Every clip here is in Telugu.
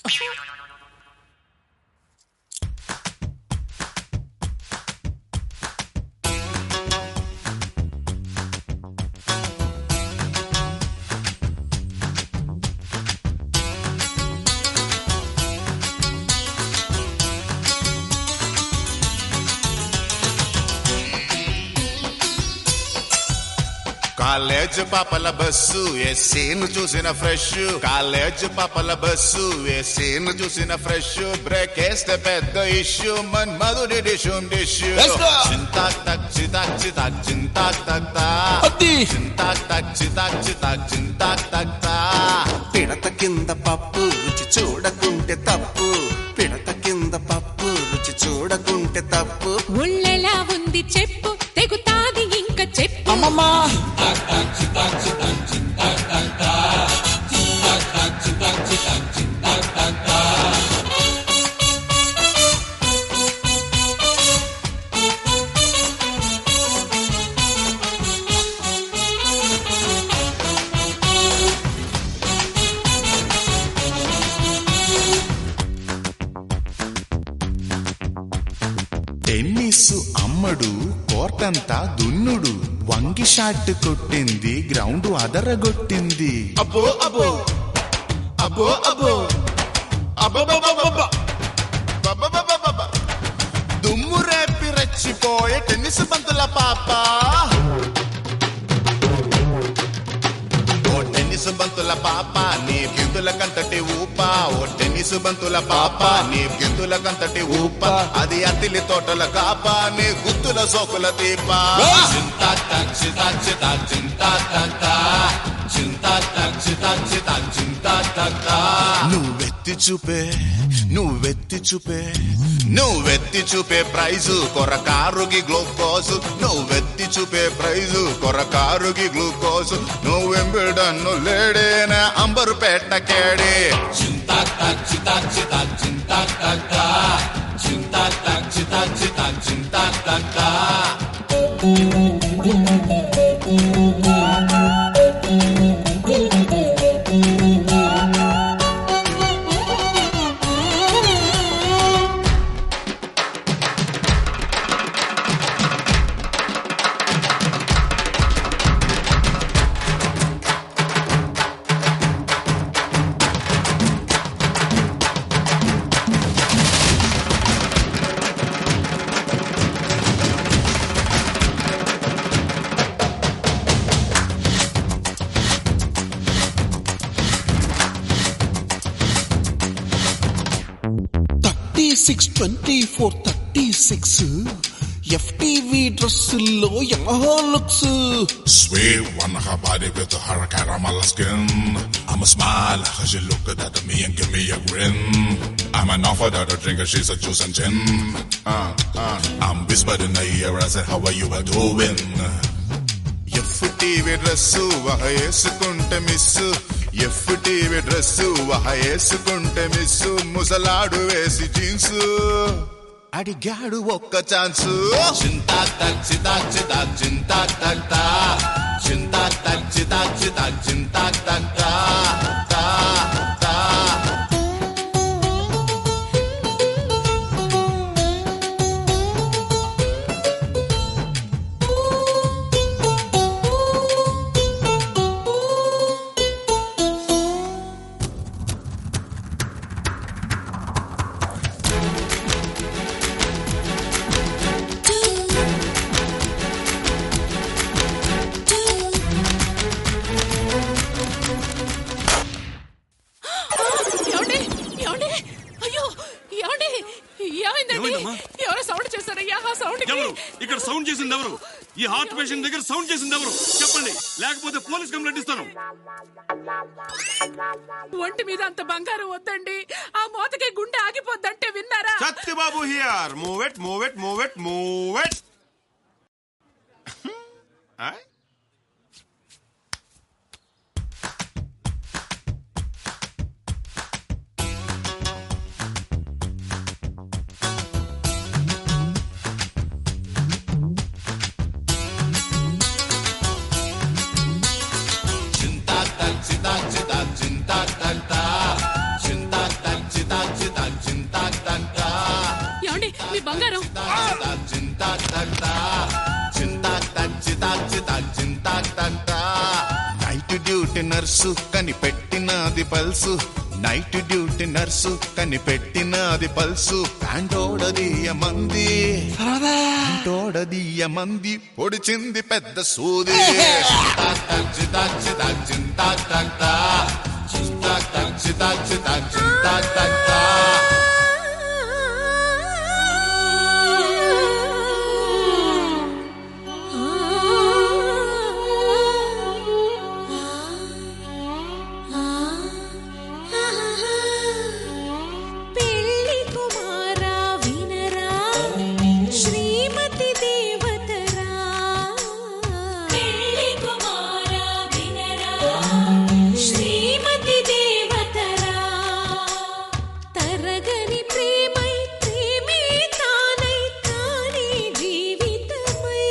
కాలేజ్ పాపల బస్సు ఎస్సీను చూసిన ఫ్రెష్ కాలేజ్ పాపల బస్సు ఎస్సీను చూసిన ఫ్రెష్ బ్రేక్ వేస్తే పెద్ద ఇష్యూ మన్ మధుడి డిషు డిష్యూ Let's go. చింతాక్ తక్ చితాక్ చితాక్ చింతాక్ తక్ తా అద్ది. చింతాక్ తక్ చితాక్ చితాక్ చింతాక్ తక్ తా పిడత కింద పప్పు రుచి చూడకుంటే తప్పు పిడత కింద పప్పు రుచి చూడకుంటే తప్పు ఒళ్ళెలా ఉంది చెప్పు తెగుతాది ఇంక చెప్పు అమ్మమ్మా టెన్నిస్ అమ్మడు కోర్టంతా దున్నుడు వంగి షాట్ కొట్టింది గ్రౌండ్ అదరగొట్టింది అబ్బో అబ్బో అబ్బో అబ్బో అబ్బబ్బబ్బబ్బబ్బ. బబ్బబ్బబ్బబ్బ. దుమ్ము రేపి రెచ్చిపోయే టెన్నిస్ బంతుల పాప ఓ టెన్నిస్ బంతుల పాప నీ గింతుల కంతటి ఊప ఓ టెన్నిస్ బంతుల పాప నీ గింతుల కంతటి ఊప అది అతిలి తోటల కాప నీ గుత్తుల సోకుల దీప చింతా తక్ చితా చితా చింతా తక్ చింతా తక్ చితా చితా చింతా తక్ నువ్వెత్తి చూపే నువ్వెత్తి చూపే నువ్వెత్తి చూపే ప్రైజు కొరకారుగి గ్లూకోజ్ నువ్వెత్తి చూపే ప్రైజు కొరకారుగి గ్లూకోజ్ నువ్వెంబిడన్ను లేడేన అంబరు పెట్ట కేడే చింతా తక్ చితా చితా చింతా తక్ చింతా తక్ చితా చితా చింతా తక్ thirty six twenty four thirty six FTV డ్రెస్సుల్లో యమహో looks Sweet one, her body with her caramel skin. I'ma smile, cause she look good at me and give me a grin. I'm an offer that a drinker, she's a juice and gin. Uh, uh, I'm whispered in the ear, I said, how are you doing? F TV dress వహ వేసుకుంటే మిస్సు ఎఫ్ టీవీ డ్రెస్సు వహ వేసుకుంటే మిస్సు ముసలాడు వేసి జీన్స్ అడిగాడు ఒక్క ఛాన్స్ చింతా తక్ చితా చితా చింతా తక్ తా చింతా తక్ చితా చితా చింతా తక్ తా తా తా ఏమండి ఏమండి అయ్యో ఏమండి ఏమైందండి ఏమైందమ్మా? ఎవరో సౌండ్ చేశారయ్యా ఆ సౌండ్ ఎవరు ఇక్కడ సౌండ్ చేసింది ఎవరు ఈ హార్ట్ పేషెంట్ దగ్గర సౌండ్ చేసింది ఎవరు చెప్పండి లేకపోతే పోలీస్ కంప్లైంట్ ఇస్తాను ఒంటి మీద అంత బంగారం వద్దండి ఆ మోతకి గుండె ఆగిపోద్దంటే విన్నారా Satyababu here move it move it move it move it చింతా తక్ చితా చితా చింతా తక్ తా చింతా తక్ చితా నర్సు కనిపెట్టినది పల్సు నైట్ డ్యూటీ నర్సు కనిపెట్టినది పల్సు ప్యాంటోడదీయ మంది ప్యాంటోడదీయ మంది పొడిచింది పెద్ద సూది పెళ్లి కుమారా వినరా శ్రీమతి దేవతరా పెళ్లి కుమారా వినరా శ్రీమతి దేవతరా తరగని ప్రేమై ప్రేమే తానై తానే జీవితమై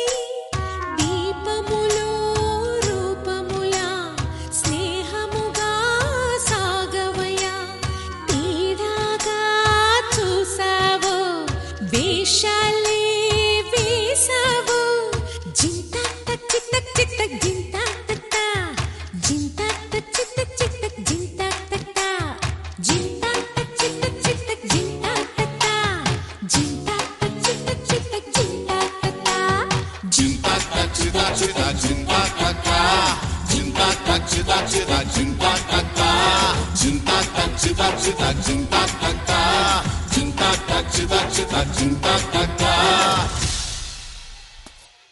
దీపములో రూపములా స్నేహముగా సాగవయా తీరాగా చూసావో వేషాలే వేసావో జింత చిత్త చిత్త జింత తత్త జింత చిత్త చిత్త జింత తత్త జింత చిత్త చిత్త జింత తత్త జింత చిత్త చిత్త జింత తత్త చింత